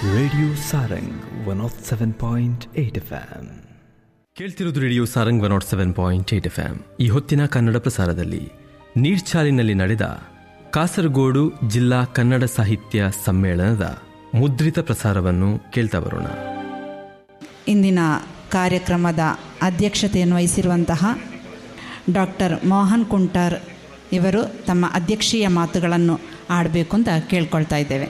Radio Sarang 107.8 FM. ಕೇಳ್ತಿರೋದು radio Sarang one nought seven point eight F ಈ ಹೊತ್ತಿನ ಕನ್ನಡ ಪ್ರಸಾರದಲ್ಲಿ ನೀರ್ಚಾಲಿನಲ್ಲಿ ನಡೆದ ಕಾಸರಗೋಡು ಜಿಲ್ಲಾ ಕನ್ನಡ ಸಾಹಿತ್ಯ ಸಮ್ಮೇಳನದ ಮುದ್ರಿತ ಪ್ರಸಾರವನ್ನು ಕೇಳ್ತಾ ಬರೋಣ ಇಂದಿನ ಕಾರ್ಯಕ್ರಮದ ಅಧ್ಯಕ್ಷತೆಯನ್ನು ವಹಿಸಿರುವಂತಹ ಡಾಕ್ಟರ್ ಮೋಹನ್ ಕುಂಟಾರ್ ಇವರು ತಮ್ಮ ಅಧ್ಯಕ್ಷೀಯ ಮಾತುಗಳನ್ನು ಆಡಬೇಕು ಅಂತ ಕೇಳ್ಕೊಳ್ತಾ ಇದ್ದೇವೆ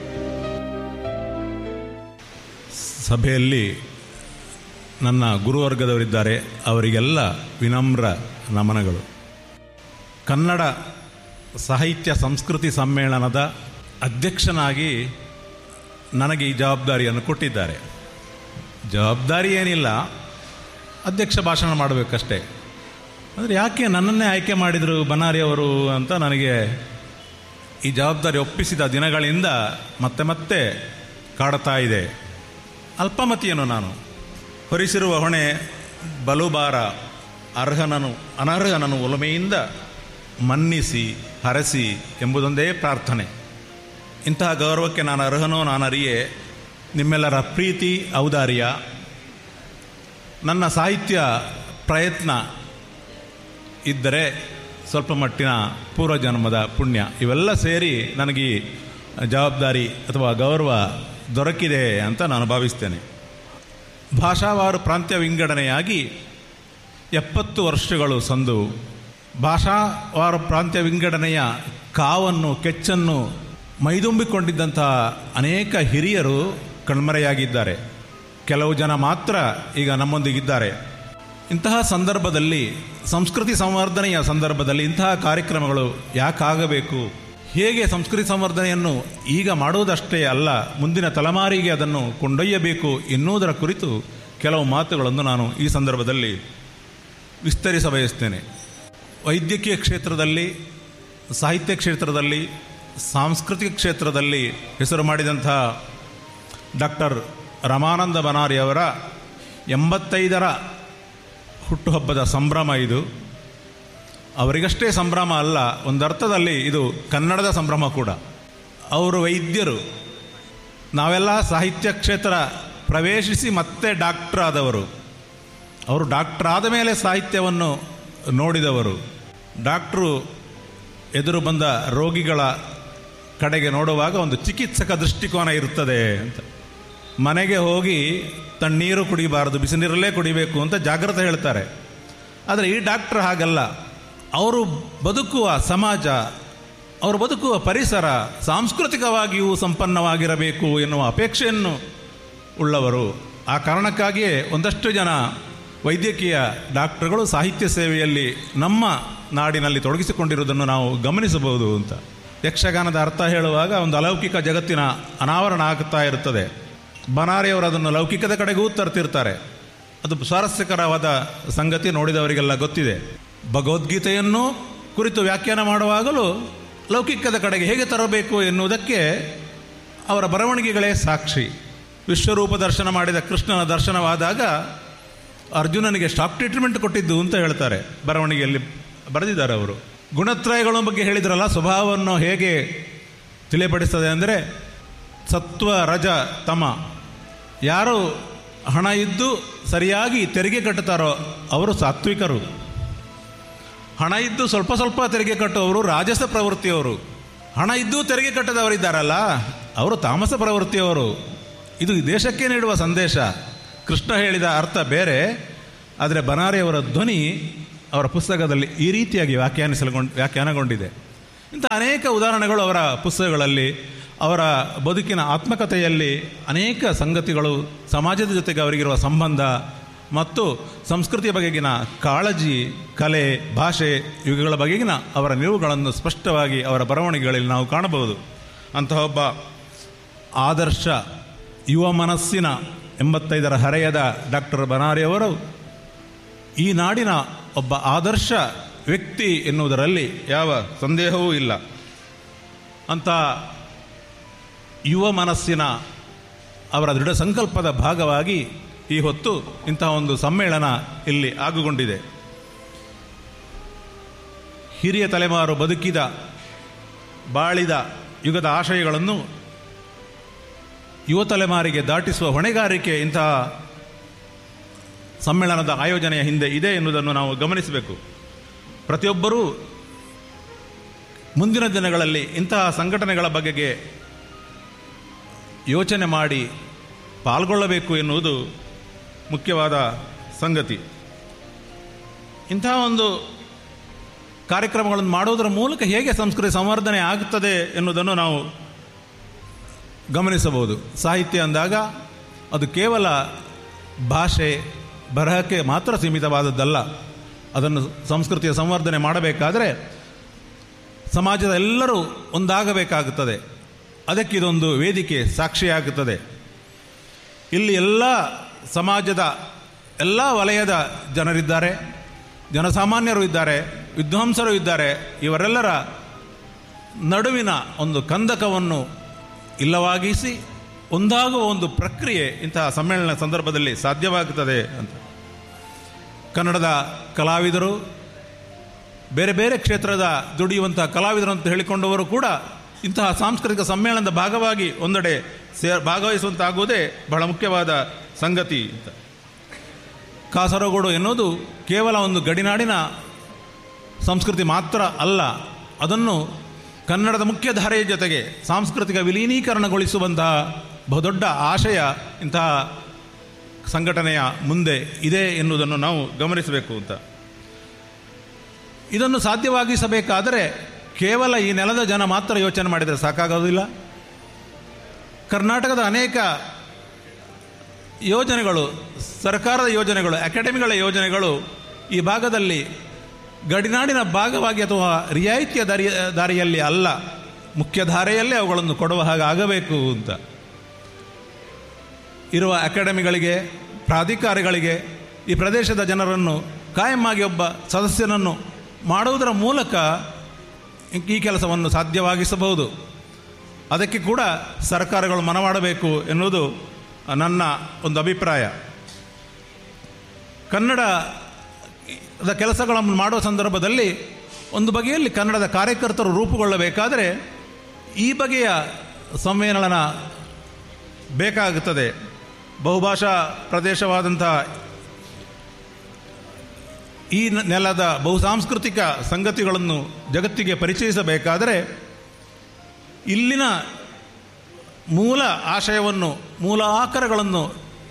ಸಭೆಯಲ್ಲಿ ನನ್ನ ಗುರುವರ್ಗದವರಿದ್ದಾರೆ ಅವರಿಗೆಲ್ಲ ವಿನಮ್ರ ನಮನಗಳು ಕನ್ನಡ ಸಾಹಿತ್ಯ ಸಂಸ್ಕೃತಿ ಸಮ್ಮೇಳನದ ಅಧ್ಯಕ್ಷನಾಗಿ ನನಗೆ ಈ ಜವಾಬ್ದಾರಿಯನ್ನು ಕೊಟ್ಟಿದ್ದಾರೆ ಜವಾಬ್ದಾರಿ ಏನಿಲ್ಲ ಅಧ್ಯಕ್ಷ ಭಾಷಣ ಮಾಡಬೇಕಷ್ಟೇ ಅಂದರೆ ಯಾಕೆ ನನ್ನನ್ನೇ ಆಯ್ಕೆ ಮಾಡಿದರು ಬನಾರಿ ಅವರು ಅಂತ ನನಗೆ ಈ ಜವಾಬ್ದಾರಿ ಒಪ್ಪಿಸಿದ ದಿನಗಳಿಂದ ಮತ್ತೆ ಮತ್ತೆ ಕಾಡುತ್ತಾ ಇದೆ ಅಲ್ಪಮತಿಯನು ನಾನು ಹೊರಿಸಿರುವ ಹೊಣೆ ಬಲುಬಾರ ಅರ್ಹನನು ಅನರ್ಹನನು ಒಲಮೆಯಿಂದ ಮನ್ನಿಸಿ ಹರಸಿ ಎಂಬುದೊಂದೇ ಪ್ರಾರ್ಥನೆ ಇಂತಹ ಗೌರವಕ್ಕೆ ನಾನು ಅರ್ಹನೋ ನಾನು ಅರಿಯೆ ನಿಮ್ಮೆಲ್ಲರ ಪ್ರೀತಿ ಔದಾರ್ಯ ನನ್ನ ಸಾಹಿತ್ಯ ಪ್ರಯತ್ನ ಇದ್ದರೆ ಸ್ವಲ್ಪ ಮಟ್ಟಿನ ಪೂರ್ವಜನ್ಮದ ಪುಣ್ಯ ಇವೆಲ್ಲ ಸೇರಿ ನನಗೆ ಈ ಜವಾಬ್ದಾರಿ ಅಥವಾ ಗೌರವ ದೊರಕಿದೆ ಅಂತ ನಾನು ಭಾವಿಸ್ತೇನೆ ಭಾಷಾವಾರು ಪ್ರಾಂತ್ಯ ವಿಂಗಡಣೆಯಾಗಿ ಎಪ್ಪತ್ತು ವರ್ಷಗಳು ಸಂದು ಭಾಷಾವಾರು ಪ್ರಾಂತ್ಯ ವಿಂಗಡಣೆಯ ಕಾವನ್ನು ಕೆಚ್ಚನ್ನು ಮೈದುಂಬಿಕೊಂಡಿದ್ದಂತಹ ಅನೇಕ ಹಿರಿಯರು ಕಣ್ಮರೆಯಾಗಿದ್ದಾರೆ ಕೆಲವು ಜನ ಮಾತ್ರ ಈಗ ನಮ್ಮೊಂದಿಗಿದ್ದಾರೆ ಇಂತಹ ಸಂದರ್ಭದಲ್ಲಿ ಸಂಸ್ಕೃತಿ ಸಂವರ್ಧನೆಯ ಸಂದರ್ಭದಲ್ಲಿ ಇಂತಹ ಕಾರ್ಯಕ್ರಮಗಳು ಯಾಕಾಗಬೇಕು ಹೇಗೆ ಸಂಸ್ಕೃತಿ ಸಂವರ್ಧನೆಯನ್ನು ಈಗ ಮಾಡುವುದಷ್ಟೇ ಅಲ್ಲ ಮುಂದಿನ ತಲೆಮಾರಿಗೆ ಅದನ್ನು ಕೊಂಡೊಯ್ಯಬೇಕು ಎನ್ನುವುದರ ಕುರಿತು ಕೆಲವು ಮಾತುಗಳನ್ನು ನಾನು ಈ ಸಂದರ್ಭದಲ್ಲಿ ವಿಸ್ತರಿಸ ಬಯಸ್ತೇನೆ ವೈದ್ಯಕೀಯ ಕ್ಷೇತ್ರದಲ್ಲಿ ಸಾಹಿತ್ಯ ಕ್ಷೇತ್ರದಲ್ಲಿ ಸಾಂಸ್ಕೃತಿಕ ಕ್ಷೇತ್ರದಲ್ಲಿ ಹೆಸರು ಮಾಡಿದಂಥ ಡಾಕ್ಟರ್ ರಮಾನಂದ ಬನಾರಿ ಅವರ ಎಂಬತ್ತೈದರ ಹುಟ್ಟುಹಬ್ಬದ ಸಂಭ್ರಮ ಇದು ಅವರಿಗಷ್ಟೇ ಸಂಭ್ರಮ ಅಲ್ಲ ಒಂದರ್ಥದಲ್ಲಿ ಇದು ಕನ್ನಡದ ಸಂಭ್ರಮ ಕೂಡ ಅವರು ವೈದ್ಯರು ನಾವೆಲ್ಲ ಸಾಹಿತ್ಯ ಕ್ಷೇತ್ರ ಪ್ರವೇಶಿಸಿ ಮತ್ತೆ ಡಾಕ್ಟರ್ ಆದವರು ಅವರು ಡಾಕ್ಟರ್ ಆದ ಮೇಲೆ ಸಾಹಿತ್ಯವನ್ನು ನೋಡಿದವರು ಡಾಕ್ಟ್ರು ಎದುರು ಬಂದ ರೋಗಿಗಳ ಕಡೆಗೆ ನೋಡುವಾಗ ಒಂದು ಚಿಕಿತ್ಸಕ ದೃಷ್ಟಿಕೋನ ಇರುತ್ತದೆ ಅಂತ ಮನೆಗೆ ಹೋಗಿ ತಣ್ಣೀರು ಕುಡಿಬಾರದು ಬಿಸಿನೀರಲ್ಲೇ ಕುಡಿಬೇಕು ಅಂತ ಜಾಗ್ರತೆ ಹೇಳ್ತಾರೆ ಆದರೆ ಈ ಡಾಕ್ಟರ್ ಹಾಗಲ್ಲ ಅವರು ಬದುಕುವ ಸಮಾಜ ಅವರು ಬದುಕುವ ಪರಿಸರ ಸಾಂಸ್ಕೃತಿಕವಾಗಿಯೂ ಸಂಪನ್ನವಾಗಿರಬೇಕು ಎನ್ನುವ ಅಪೇಕ್ಷೆಯನ್ನು ಉಳ್ಳವರು ಆ ಕಾರಣಕ್ಕಾಗಿಯೇ ಒಂದಷ್ಟು ಜನ ವೈದ್ಯಕೀಯ ಡಾಕ್ಟರ್ಗಳು ಸಾಹಿತ್ಯ ಸೇವೆಯಲ್ಲಿ ನಮ್ಮ ನಾಡಿನಲ್ಲಿ ತೊಡಗಿಸಿಕೊಂಡಿರುವುದನ್ನು ನಾವು ಗಮನಿಸಬಹುದು ಅಂತ ಯಕ್ಷಗಾನದ ಅರ್ಥ ಹೇಳುವಾಗ ಒಂದು ಅಲೌಕಿಕ ಜಗತ್ತಿನ ಅನಾವರಣ ಆಗ್ತಾ ಇರುತ್ತದೆ ಬನಾರಿಯವರು ಅದನ್ನು ಲೌಕಿಕದ ಕಡೆಗೂ ತರ್ತಿರ್ತಾರೆ ಅದು ಸ್ವಾರಸ್ಯಕರವಾದ ಸಂಗತಿ ನೋಡಿದವರಿಗೆಲ್ಲ ಗೊತ್ತಿದೆ ಭಗವದ್ಗೀತೆಯನ್ನು ಕುರಿತು ವ್ಯಾಖ್ಯಾನ ಮಾಡುವಾಗಲೂ ಲೌಕಿಕದ ಕಡೆಗೆ ಹೇಗೆ ತರಬೇಕು ಎನ್ನುವುದಕ್ಕೆ ಅವರ ಬರವಣಿಗೆಗಳೇ ಸಾಕ್ಷಿ ವಿಶ್ವರೂಪ ದರ್ಶನ ಮಾಡಿದ ಕೃಷ್ಣನ ದರ್ಶನವಾದಾಗ ಅರ್ಜುನನಿಗೆ ಶಾಕ್ ಟ್ರೀಟ್ಮೆಂಟ್ ಕೊಟ್ಟಿದ್ದು ಅಂತ ಹೇಳ್ತಾರೆ ಬರವಣಿಗೆಯಲ್ಲಿ ಬರೆದಿದ್ದಾರೆ ಅವರು ಗುಣತ್ರಯಗಳ ಬಗ್ಗೆ ಹೇಳಿದ್ರಲ್ಲ ಸ್ವಭಾವವನ್ನು ಹೇಗೆ ತಿಳಿಪಡಿಸ್ತದೆ ಅಂದರೆ ಸತ್ವ ರಜ ತಮ ಯಾರು ಹಣ ಇದ್ದು ಸರಿಯಾಗಿ ತೆರಿಗೆ ಕಟ್ಟುತ್ತಾರೋ ಅವರು ಸಾತ್ವಿಕರು ಹಣ ಇದ್ದು ಸ್ವಲ್ಪ ಸ್ವಲ್ಪ ತೆರಿಗೆ ಕಟ್ಟುವವರು ರಾಜಸ ಪ್ರವೃತ್ತಿಯವರು ಹಣ ಇದ್ದು ತೆರಿಗೆ ಕಟ್ಟದವರಿದ್ದಾರಲ್ಲ ಅವರು ತಾಮಸ ಪ್ರವೃತ್ತಿಯವರು ಇದು ಈ ದೇಶಕ್ಕೆ ನೀಡುವ ಸಂದೇಶ ಕೃಷ್ಣ ಹೇಳಿದ ಅರ್ಥ ಬೇರೆ ಆದರೆ ಬನಾರಿಯವರ ಧ್ವನಿ ಅವರ ಪುಸ್ತಕದಲ್ಲಿ ಈ ರೀತಿಯಾಗಿ ವ್ಯಾಖ್ಯಾನಿಸಲ್ಗೊಂಡು ವ್ಯಾಖ್ಯಾನಗೊಂಡಿದೆ ಇಂಥ ಅನೇಕ ಉದಾಹರಣೆಗಳು ಅವರ ಪುಸ್ತಕಗಳಲ್ಲಿ ಅವರ ಬದುಕಿನ ಆತ್ಮಕಥೆಯಲ್ಲಿ ಅನೇಕ ಸಂಗತಿಗಳು ಸಮಾಜದ ಜೊತೆಗೆ ಅವರಿಗಿರುವ ಸಂಬಂಧ ಮತ್ತು ಸಂಸ್ಕೃತಿಯ ಬಗೆಗಿನ ಕಾಳಜಿ ಕಲೆ ಭಾಷೆ ಇವುಗಳ ಬಗೆಗಿನ ಅವರ ನಿಲುವುಗಳನ್ನು ಸ್ಪಷ್ಟವಾಗಿ ಅವರ ಬರವಣಿಗೆಗಳಲ್ಲಿ ನಾವು ಕಾಣಬಹುದು ಅಂತಹ ಒಬ್ಬ ಆದರ್ಶ ಯುವ ಮನಸ್ಸಿನ ಎಂಬತ್ತೈದರ ಹರೆಯದ ಡಾಕ್ಟರ್ ಬನಾರಿಯವರು ಈ ನಾಡಿನ ಒಬ್ಬ ಆದರ್ಶ ವ್ಯಕ್ತಿ ಎನ್ನುವುದರಲ್ಲಿ ಯಾವ ಸಂದೇಹವೂ ಇಲ್ಲ ಅಂತ ಯುವ ಮನಸ್ಸಿನ ಅವರ ದೃಢ ಸಂಕಲ್ಪದ ಭಾಗವಾಗಿ ಈ ಹೊತ್ತು ಇಂತಹ ಒಂದು ಸಮ್ಮೇಳನ ಇಲ್ಲಿ ಆಗುಗೊಂಡಿದೆ ಹಿರಿಯ ತಲೆಮಾರು ಬದುಕಿದ ಬಾಳಿದ ಯುಗದ ಆಶಯಗಳನ್ನು ಯುವ ತಲೆಮಾರಿಗೆ ದಾಟಿಸುವ ಹೊಣೆಗಾರಿಕೆ ಇಂತಹ ಸಮ್ಮೇಳನದ ಆಯೋಜನೆಯ ಹಿಂದೆ ಇದೆ ಎನ್ನುವುದನ್ನು ನಾವು ಗಮನಿಸಬೇಕು ಪ್ರತಿಯೊಬ್ಬರೂ ಮುಂದಿನ ದಿನಗಳಲ್ಲಿ ಇಂತಹ ಸಂಘಟನೆಗಳ ಬಗೆಗೆ ಯೋಚನೆ ಮಾಡಿ ಪಾಲ್ಗೊಳ್ಳಬೇಕು ಎನ್ನುವುದು ಮುಖ್ಯವಾದ ಸಂಗತಿ ಇಂತಹ ಒಂದು ಕಾರ್ಯಕ್ರಮಗಳನ್ನು ಮಾಡುವುದರ ಮೂಲಕ ಹೇಗೆ ಸಂಸ್ಕೃತಿ ಸಂವರ್ಧನೆ ಆಗುತ್ತದೆ ಎನ್ನುವುದನ್ನು ನಾವು ಗಮನಿಸಬಹುದು ಸಾಹಿತ್ಯ ಅಂದಾಗ ಅದು ಕೇವಲ ಭಾಷೆ ಬರಹಕ್ಕೆ ಮಾತ್ರ ಸೀಮಿತವಾದದ್ದಲ್ಲ ಅದನ್ನು ಸಂಸ್ಕೃತಿಯ ಸಂವರ್ಧನೆ ಮಾಡಬೇಕಾದರೆ ಸಮಾಜದ ಎಲ್ಲರೂ ಒಂದಾಗಬೇಕಾಗುತ್ತದೆ ಅದಕ್ಕೆ ಇದೊಂದು ವೇದಿಕೆ ಸಾಕ್ಷಿಯಾಗುತ್ತದೆ ಇಲ್ಲಿ ಎಲ್ಲ ಸಮಾಜದ ಎಲ್ಲ ವಲಯದ ಜನರಿದ್ದಾರೆ ಜನಸಾಮಾನ್ಯರು ಇದ್ದಾರೆ ವಿದ್ವಾಂಸರು ಇದ್ದಾರೆ ಇವರೆಲ್ಲರ ನಡುವಿನ ಒಂದು ಕಂದಕವನ್ನು ಇಲ್ಲವಾಗಿಸಿ ಒಂದಾಗುವ ಒಂದು ಪ್ರಕ್ರಿಯೆ ಇಂತಹ ಸಮ್ಮೇಳನ ಸಂದರ್ಭದಲ್ಲಿ ಸಾಧ್ಯವಾಗುತ್ತದೆ ಅಂತ ಕನ್ನಡದ ಕಲಾವಿದರು ಬೇರೆ ಬೇರೆ ಕ್ಷೇತ್ರದ ದುಡಿಯುವಂತಹ ಕಲಾವಿದರು ಅಂತ ಹೇಳಿಕೊಂಡವರು ಕೂಡ ಇಂತಹ ಸಾಂಸ್ಕೃತಿಕ ಸಮ್ಮೇಳನದ ಭಾಗವಾಗಿ ಒಂದೆಡೆ ಸೇ ಭಾಗವಹಿಸುವಂತಾಗುವುದೇ ಬಹಳ ಮುಖ್ಯವಾದ ಸಂಗತಿ ಅಂತ ಕಾಸರಗೋಡು ಎನ್ನುವುದು ಕೇವಲ ಒಂದು ಗಡಿನಾಡಿನ ಸಂಸ್ಕೃತಿ ಮಾತ್ರ ಅಲ್ಲ ಅದನ್ನು ಕನ್ನಡದ ಮುಖ್ಯಧಾರೆಯ ಜೊತೆಗೆ ಸಾಂಸ್ಕೃತಿಕ ವಿಲೀನೀಕರಣಗೊಳಿಸುವಂತಹ ಬಹುದೊಡ್ಡ ಆಶಯ ಇಂತಹ ಸಂಘಟನೆಯ ಮುಂದೆ ಇದೆ ಎನ್ನುವುದನ್ನು ನಾವು ಗಮನಿಸಬೇಕು ಅಂತ ಇದನ್ನು ಸಾಧ್ಯವಾಗಿಸಬೇಕಾದರೆ ಕೇವಲ ಈ ನೆಲದ ಜನ ಮಾತ್ರ ಯೋಚನೆ ಮಾಡಿದರೆ ಸಾಕಾಗೋದಿಲ್ಲ ಕರ್ನಾಟಕದ ಅನೇಕ ಯೋಜನೆಗಳು ಸರ್ಕಾರದ ಯೋಜನೆಗಳು ಅಕಾಡೆಮಿಗಳ ಯೋಜನೆಗಳು ಈ ಭಾಗದಲ್ಲಿ ಗಡಿನಾಡಿನ ಭಾಗವಾಗಿ ಅಥವಾ ರಿಯಾಯಿತಿಯ ದಾರಿ ದಾರಿಯಲ್ಲಿ ಅಲ್ಲ ಮುಖ್ಯ ಧಾರೆಯಲ್ಲೇ ಅವುಗಳನ್ನು ಕೊಡುವ ಹಾಗೆ ಆಗಬೇಕು ಅಂತ ಇರುವ ಅಕಾಡೆಮಿಗಳಿಗೆ ಪ್ರಾಧಿಕಾರಗಳಿಗೆ ಈ ಪ್ರದೇಶದ ಜನರನ್ನು ಕಾಯಮ್ಮಾಗಿ ಒಬ್ಬ ಸದಸ್ಯನನ್ನು ಮಾಡುವುದರ ಮೂಲಕ ಈ ಕೆಲಸವನ್ನು ಸಾಧ್ಯವಾಗಿಸಬಹುದು ಅದಕ್ಕೆ ಕೂಡ ಸರ್ಕಾರಗಳು ಮನಮಾಡಬೇಕು ಎನ್ನುವುದು ನನ್ನ ಒಂದು ಅಭಿಪ್ರಾಯ ಕನ್ನಡದ ಕೆಲಸಗಳನ್ನು ಮಾಡುವ ಸಂದರ್ಭದಲ್ಲಿ ಒಂದು ಬಗೆಯಲ್ಲಿ ಕನ್ನಡದ ಕಾರ್ಯಕರ್ತರು ರೂಪುಗೊಳ್ಳಬೇಕಾದರೆ ಈ ಬಗೆಯ ಸಮ್ಮೇಳನ ಬೇಕಾಗುತ್ತದೆ ಬಹುಭಾಷಾ ಪ್ರದೇಶವಾದಂಥ ಈ ನ- ನೆಲದ ಬಹುಸಾಂಸ್ಕೃತಿಕ ಸಂಗತಿಗಳನ್ನು ಜಗತ್ತಿಗೆ ಪರಿಚಯಿಸಬೇಕಾದರೆ ಇಲ್ಲಿನ ಮೂಲ ಆಶಯವನ್ನು ಮೂಲ ಆಕರಗಳನ್ನು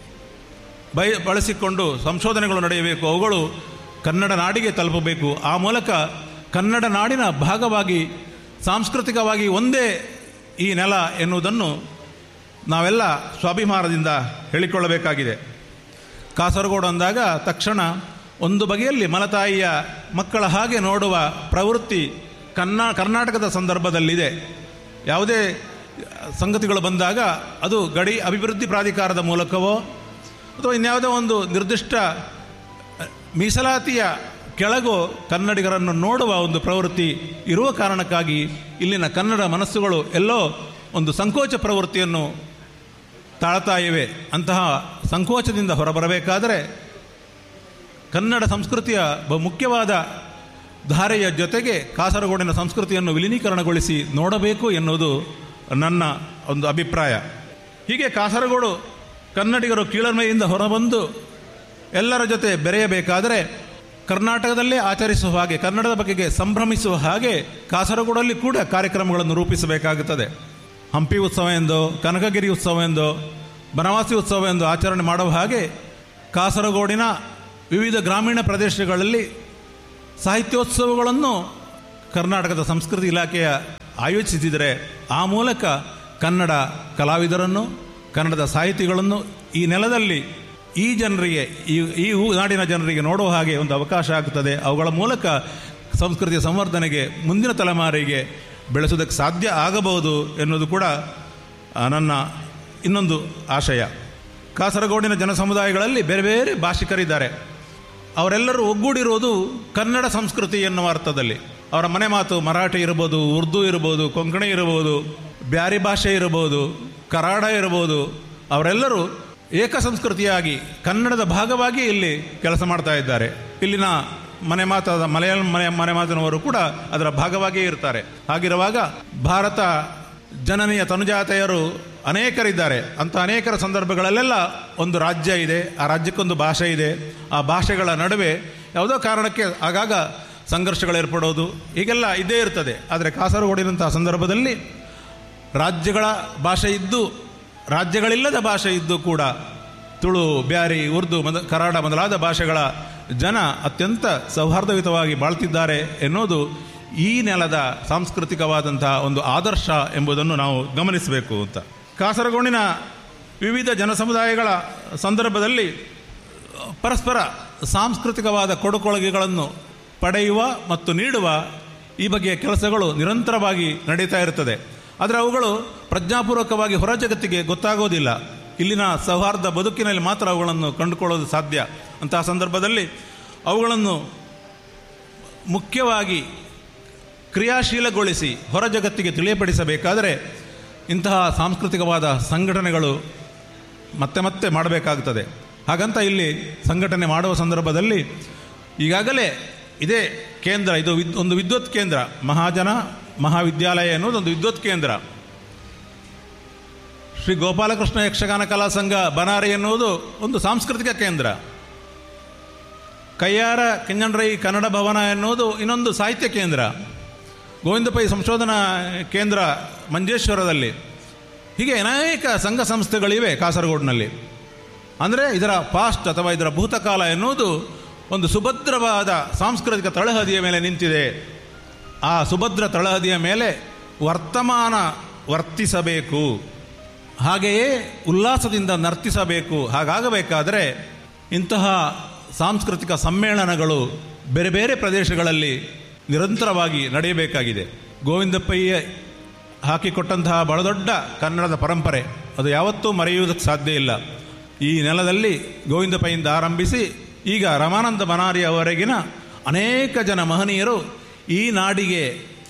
ಬಯ ಬಳಸಿಕೊಂಡು ಸಂಶೋಧನೆಗಳು ನಡೆಯಬೇಕು ಅವುಗಳು ಕನ್ನಡ ನಾಡಿಗೆ ತಲುಪಬೇಕು ಆ ಮೂಲಕ ಕನ್ನಡ ನಾಡಿನ ಭಾಗವಾಗಿ ಸಾಂಸ್ಕೃತಿಕವಾಗಿ ಒಂದೇ ಈ ನೆಲ ಎನ್ನುವುದನ್ನು ನಾವೆಲ್ಲ ಸ್ವಾಭಿಮಾನದಿಂದ ಹೇಳಿಕೊಳ್ಳಬೇಕಾಗಿದೆ ಕಾಸರಗೋಡು ಅಂದಾಗ ತಕ್ಷಣ ಒಂದು ಬಗೆಯಲ್ಲಿ ಮಲತಾಯಿಯ ಮಕ್ಕಳ ಹಾಗೆ ನೋಡುವ ಪ್ರವೃತ್ತಿ ಕನ್ನಾ ಕರ್ನಾಟಕದ ಸಂದರ್ಭದಲ್ಲಿದೆ ಯಾವುದೇ ಸಂಗತಿಗಳು ಬಂದಾಗ ಅದು ಗಡಿ ಅಭಿವೃದ್ಧಿ ಪ್ರಾಧಿಕಾರದ ಮೂಲಕವೋ ಅಥವಾ ಇನ್ಯಾವುದೋ ಒಂದು ನಿರ್ದಿಷ್ಟ ಮೀಸಲಾತಿಯ ಕೆಳಗೋ ಕನ್ನಡಿಗರನ್ನು ನೋಡುವ ಒಂದು ಪ್ರವೃತ್ತಿ ಇರುವ ಕಾರಣಕ್ಕಾಗಿ ಇಲ್ಲಿನ ಕನ್ನಡ ಮನಸ್ಸುಗಳು ಎಲ್ಲೋ ಒಂದು ಸಂಕೋಚ ಪ್ರವೃತ್ತಿಯನ್ನು ತಾಳ್ತಾ ಇವೆ ಅಂತಹ ಸಂಕೋಚದಿಂದ ಹೊರಬರಬೇಕಾದರೆ ಕನ್ನಡ ಸಂಸ್ಕೃತಿಯ ಬಹು ಮುಖ್ಯವಾದ ಧಾರೆಯ ಜೊತೆಗೆ ಕಾಸರಗೋಡಿನ ಸಂಸ್ಕೃತಿಯನ್ನು ವಿಲೀನೀಕರಣಗೊಳಿಸಿ ನೋಡಬೇಕು ಎನ್ನುವುದು ನನ್ನ ಒಂದು ಅಭಿಪ್ರಾಯ ಹೀಗೆ ಕಾಸರಗೋಡು ಕನ್ನಡಿಗರು ಕೀಳರಿಮೆಯಿಂದ ಹೊರಬಂದು ಎಲ್ಲರ ಜೊತೆ ಬೆರೆಯಬೇಕಾದರೆ ಕರ್ನಾಟಕದಲ್ಲೇ ಆಚರಿಸುವ ಹಾಗೆ ಕನ್ನಡದ ಬಗೆಗೆ ಸಂಭ್ರಮಿಸುವ ಹಾಗೆ ಕಾಸರಗೋಡಲ್ಲಿ ಕೂಡ ಕಾರ್ಯಕ್ರಮಗಳನ್ನು ರೂಪಿಸಬೇಕಾಗುತ್ತದೆ ಹಂಪಿ ಉತ್ಸವ ಎಂದು ಕನಕಗಿರಿ ಉತ್ಸವ ಎಂದು ಬನವಾಸಿ ಉತ್ಸವ ಎಂದು ಆಚರಣೆ ಮಾಡುವ ಹಾಗೆ ಕಾಸರಗೋಡಿನ ವಿವಿಧ ಗ್ರಾಮೀಣ ಪ್ರದೇಶಗಳಲ್ಲಿ ಸಾಹಿತ್ಯೋತ್ಸವಗಳನ್ನು ಕರ್ನಾಟಕದ ಸಂಸ್ಕೃತಿ ಇಲಾಖೆಯ ಆಯೋಜಿಸಿದರೆ ಆ ಮೂಲಕ ಕನ್ನಡ ಕಲಾವಿದರನ್ನು ಕನ್ನಡದ ಸಾಹಿತಿಗಳನ್ನು ಈ ನೆಲದಲ್ಲಿ ಈ ಜನರಿಗೆ ಈ ಈ ಊ- ನಾಡಿನ ಜನರಿಗೆ ನೋಡುವ ಹಾಗೆ ಒಂದು ಅವಕಾಶ ಆಗುತ್ತದೆ ಅವುಗಳ ಮೂಲಕ ಸಂಸ್ಕೃತಿಯ ಸಂವರ್ಧನೆಗೆ ಮುಂದಿನ ತಲೆಮಾರಿಗೆ ಬೆಳೆಸೋದಕ್ಕೆ ಸಾಧ್ಯ ಆಗಬಹುದು ಎನ್ನುವುದು ಕೂಡ ಆ, ನನ್ನ ಇನ್ನೊಂದು ಆಶಯ ಕಾಸರಗೋಡಿನ ಜನ ಸಮುದಾಯಗಳಲ್ಲಿ ಬೇರೆ ಬೇರೆ ಭಾಷಿಕರಿದ್ದಾರೆ ಅವರೆಲ್ಲರೂ ಒಗ್ಗೂಡಿರುವುದು ಕನ್ನಡ ಸಂಸ್ಕೃತಿ ಎನ್ನುವ ಅರ್ಥದಲ್ಲಿ ಅವರ ಮನೆ ಮಾತು ಮರಾಠಿ ಇರ್ಬೋದು ಉರ್ದು ಇರ್ಬೋದು ಕೊಂಕಣಿ ಇರ್ಬೋದು ಬ್ಯಾರಿ ಭಾಷೆ ಇರ್ಬೋದು ಕರಾಡ ಇರ್ಬೋದು ಅವರೆಲ್ಲರೂ ಏಕ ಸಂಸ್ಕೃತಿಯಾಗಿ ಕನ್ನಡದ ಭಾಗವಾಗಿ ಇಲ್ಲಿ ಕೆಲಸ ಮಾಡ್ತಾ ಇದ್ದಾರೆ ಇಲ್ಲಿನ ಮನೆ ಮಾತಾದ ಮಲಯಾಳಂ ಮನೆ ಮನೆ ಮಾತಿನವರು ಕೂಡ ಅದರ ಭಾಗವಾಗಿಯೇ ಇರ್ತಾರೆ ಹಾಗಿರುವಾಗ ಭಾರತ ಜನನಿಯ ತನುಜಾತೆಯರು ಅನೇಕರಿದ್ದಾರೆ ಅಂಥ ಅನೇಕರ ಸಂದರ್ಭಗಳಲ್ಲೆಲ್ಲ ಒಂದು ರಾಜ್ಯ ಇದೆ ಆ ರಾಜ್ಯಕ್ಕೊಂದು ಭಾಷೆ ಇದೆ ಆ ಭಾಷೆಗಳ ನಡುವೆ ಯಾವುದೋ ಕಾರಣಕ್ಕೆ ಆಗಾಗ ಸಂಘರ್ಷಗಳು ಏರ್ಪಡೋದು ಹೀಗೆಲ್ಲ ಇದ್ದೇ ಇರ್ತದೆ ಆದರೆ ಕಾಸರಗೋಡಿನಂತಹ ಸಂದರ್ಭದಲ್ಲಿ ರಾಜ್ಯಗಳ ಭಾಷೆ ಇದ್ದು ರಾಜ್ಯಗಳಿಲ್ಲದ ಭಾಷೆ ಇದ್ದು ಕೂಡ ತುಳು ಬ್ಯಾರಿ ಉರ್ದು ಮೊದ ಕರಾಡ ಮೊದಲಾದ ಭಾಷೆಗಳ ಜನ ಅತ್ಯಂತ ಸೌಹಾರ್ದಯುತವಾಗಿ ಬಾಳ್ತಿದ್ದಾರೆ ಎನ್ನುವುದು ಈ ನೆಲದ ಸಾಂಸ್ಕೃತಿಕವಾದಂತಹ ಒಂದು ಆದರ್ಶ ಎಂಬುದನ್ನು ನಾವು ಗಮನಿಸಬೇಕು ಅಂತ ಕಾಸರಗೋಡಿನ ವಿವಿಧ ಜನಸಮುದಾಯಗಳ ಸಂದರ್ಭದಲ್ಲಿ ಪರಸ್ಪರ ಸಾಂಸ್ಕೃತಿಕವಾದ ಕೊಡುಕೊಳಗೆಗಳನ್ನು ಪಡೆಯುವ ಮತ್ತು ನೀಡುವ ಈ ಬಗೆಯ ಕೆಲಸಗಳು ನಿರಂತರವಾಗಿ ನಡೀತಾ ಇರುತ್ತದೆ ಆದರೆ ಅವುಗಳು ಪ್ರಜ್ಞಾಪೂರ್ವಕವಾಗಿ ಹೊರ ಜಗತ್ತಿಗೆ ಗೊತ್ತಾಗೋದಿಲ್ಲ ಇಲ್ಲಿನ ಸೌಹಾರ್ದ ಬದುಕಿನಲ್ಲಿ ಮಾತ್ರ ಅವುಗಳನ್ನು ಕಂಡುಕೊಳ್ಳೋದು ಸಾಧ್ಯ ಅಂತಹ ಸಂದರ್ಭದಲ್ಲಿ ಅವುಗಳನ್ನು ಮುಖ್ಯವಾಗಿ ಕ್ರಿಯಾಶೀಲಗೊಳಿಸಿ ಹೊರ ಜಗತ್ತಿಗೆ ತಿಳಿಯಪಡಿಸಬೇಕಾದರೆ ಇಂತಹ ಸಾಂಸ್ಕೃತಿಕವಾದ ಸಂಘಟನೆಗಳು ಮತ್ತೆ ಮತ್ತೆ ಮಾಡಬೇಕಾಗುತ್ತದೆ ಹಾಗಂತ ಇಲ್ಲಿ ಸಂಘಟನೆ ಮಾಡುವ ಸಂದರ್ಭದಲ್ಲಿ ಈಗಾಗಲೇ ಇದೇ ಕೇಂದ್ರ ಇದು ವಿದ್ ಒಂದು ವಿದ್ವತ್ ಕೇಂದ್ರ ಮಹಾಜನ ಮಹಾವಿದ್ಯಾಲಯ ಎನ್ನುವುದು ಒಂದು ವಿದ್ವತ್ ಕೇಂದ್ರ ಶ್ರೀ ಗೋಪಾಲಕೃಷ್ಣ ಯಕ್ಷಗಾನ ಕಲಾ ಸಂಘ ಬನಾರಿ ಎನ್ನುವುದು ಒಂದು ಸಾಂಸ್ಕೃತಿಕ ಕೇಂದ್ರ ಕಯ್ಯಾರ ಕಿಂಜಂಡ್ರೈ ಕನ್ನಡ ಭವನ ಎನ್ನುವುದು ಇನ್ನೊಂದು ಸಾಹಿತ್ಯ ಕೇಂದ್ರ ಗೋವಿಂದ ಪೈ ಸಂಶೋಧನಾ ಕೇಂದ್ರ ಮಂಜೇಶ್ವರದಲ್ಲಿ ಹೀಗೆ ಅನೇಕ ಸಂಘ ಸಂಸ್ಥೆಗಳಿವೆ ಕಾಸರಗೋಡಿನಲ್ಲಿ ಅಂದರೆ ಇದರ ಪಾಸ್ಟ್ ಅಥವಾ ಇದರ ಭೂತಕಾಲ ಎನ್ನುವುದು ಒಂದು ಸುಭದ್ರವಾದ ಸಾಂಸ್ಕೃತಿಕ ತಳಹದಿಯ ಮೇಲೆ ನಿಂತಿದೆ ಆ ಸುಭದ್ರ ತಳಹದಿಯ ಮೇಲೆ ವರ್ತಮಾನ ವರ್ತಿಸಬೇಕು ಹಾಗೆಯೇ ಉಲ್ಲಾಸದಿಂದ ನರ್ತಿಸಬೇಕು ಹಾಗಾಗಬೇಕಾದರೆ ಇಂತಹ ಸಾಂಸ್ಕೃತಿಕ ಸಮ್ಮೇಳನಗಳು ಬೇರೆ ಬೇರೆ ಪ್ರದೇಶಗಳಲ್ಲಿ ನಿರಂತರವಾಗಿ ನಡೆಯಬೇಕಾಗಿದೆ ಗೋವಿಂದಪ್ಪಯ್ಯ ಹಾಕಿಕೊಟ್ಟಂತಹ ಬಹಳ ದೊಡ್ಡ ಕನ್ನಡದ ಪರಂಪರೆ ಅದು ಯಾವತ್ತೂ ಮರೆಯುವುದಕ್ಕೆ ಸಾಧ್ಯ ಇಲ್ಲ ಈ ನೆಲದಲ್ಲಿ ಗೋವಿಂದಪ್ಪಯಿಂದ ಆರಂಭಿಸಿ ಈಗ ರಮಾನಂದ ಬನಾರಿ ಅವರೆಗಿನ ಅನೇಕ ಜನ ಮಹನೀಯರು ಈ ನಾಡಿಗೆ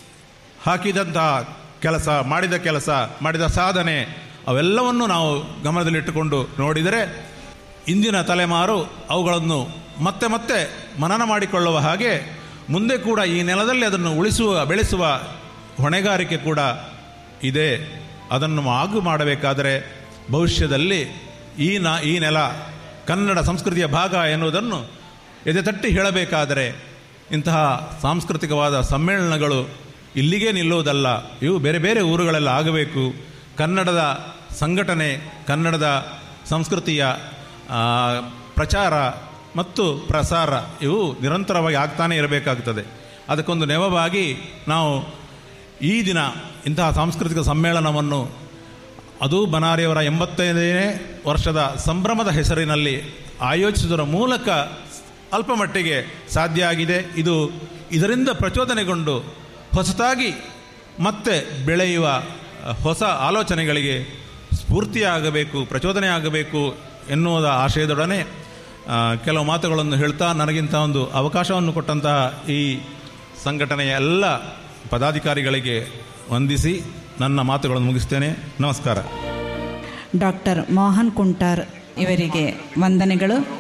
ಹಾಕಿದಂತಹ ಕೆಲಸ ಮಾಡಿದ ಕೆಲಸ ಮಾಡಿದ ಸಾಧನೆ ಅವೆಲ್ಲವನ್ನು ನಾವು ಗಮನದಲ್ಲಿಟ್ಟುಕೊಂಡು ನೋಡಿದರೆ ಇಂದಿನ ತಲೆಮಾರು ಅವುಗಳನ್ನು ಮತ್ತೆ ಮತ್ತೆ ಮನನ ಮಾಡಿಕೊಳ್ಳುವ ಹಾಗೆ ಮುಂದೆ ಕೂಡ ಈ ನೆಲದಲ್ಲಿ ಅದನ್ನು ಉಳಿಸುವ ಬೆಳೆಸುವ ಹೊಣೆಗಾರಿಕೆ ಕೂಡ ಇದೆ ಅದನ್ನು ಆಗು ಮಾಡಬೇಕಾದರೆ ಭವಿಷ್ಯದಲ್ಲಿ ಈ ನಾ ಈ ನೆಲ ಕನ್ನಡ ಸಂಸ್ಕೃತಿಯ ಭಾಗ ಎನ್ನುವುದನ್ನು ಎದೆತಟ್ಟಿ ಹೇಳಬೇಕಾದರೆ ಇಂತಹ ಸಾಂಸ್ಕೃತಿಕವಾದ ಸಮ್ಮೇಳನಗಳು ಇಲ್ಲಿಗೆ ನಿಲ್ಲುವುದಲ್ಲ ಇವು ಬೇರೆ ಬೇರೆ ಊರುಗಳೆಲ್ಲ ಆಗಬೇಕು ಕನ್ನಡದ ಸಂಘಟನೆ ಕನ್ನಡದ ಸಂಸ್ಕೃತಿಯ ಆ, ಪ್ರಚಾರ ಮತ್ತು ಪ್ರಸಾರ ಇವು ನಿರಂತರವಾಗಿ ಆಗ್ತಾನೇ ಇರಬೇಕಾಗುತ್ತದೆ ಅದಕ್ಕೊಂದು ನೆವವಾಗಿ ನಾವು ಈ ದಿನ ಇಂತಹ ಸಾಂಸ್ಕೃತಿಕ ಸಮ್ಮೇಳನವನ್ನು ಅದು ಬನಾರಿಯವರ ಎಂಬತ್ತೈದನೇ ವರ್ಷದ ಸಂಭ್ರಮದ ಹೆಸರಿನಲ್ಲಿ ಆಯೋಜಿಸುವುದರ ಮೂಲಕ ಅಲ್ಪ ಮಟ್ಟಿಗೆ ಸಾಧ್ಯ ಆಗಿದೆ ಇದು ಇದರಿಂದ ಪ್ರಚೋದನೆಗೊಂಡು ಹೊಸತಾಗಿ ಮತ್ತೆ ಬೆಳೆಯುವ ಅ, ಹೊಸ ಆಲೋಚನೆಗಳಿಗೆ ಸ್ಫೂರ್ತಿಯಾಗಬೇಕು ಪ್ರಚೋದನೆ ಆಗಬೇಕು ಎನ್ನುವುದ ಆಶಯದೊಡನೆ ಆ, ಕೆಲವು ಮಾತುಗಳನ್ನು ಹೇಳ್ತಾ ನನಗಿಂತ ಒಂದು ಅವಕಾಶವನ್ನು ಕೊಟ್ಟಂತಹ ಈ ಸಂಘಟನೆಯ ಎಲ್ಲ ಪದಾಧಿಕಾರಿಗಳಿಗೆ ವಂದಿಸಿ ನನ್ನ ಮಾತುಗಳನ್ನು ಮುಗಿಸ್ತೇನೆ ನಮಸ್ಕಾರ ಡಾಕ್ಟರ್ ಮೋಹನ್ ಕುಂಟಾರ್ ಇವರಿಗೆ ವಂದನೆಗಳು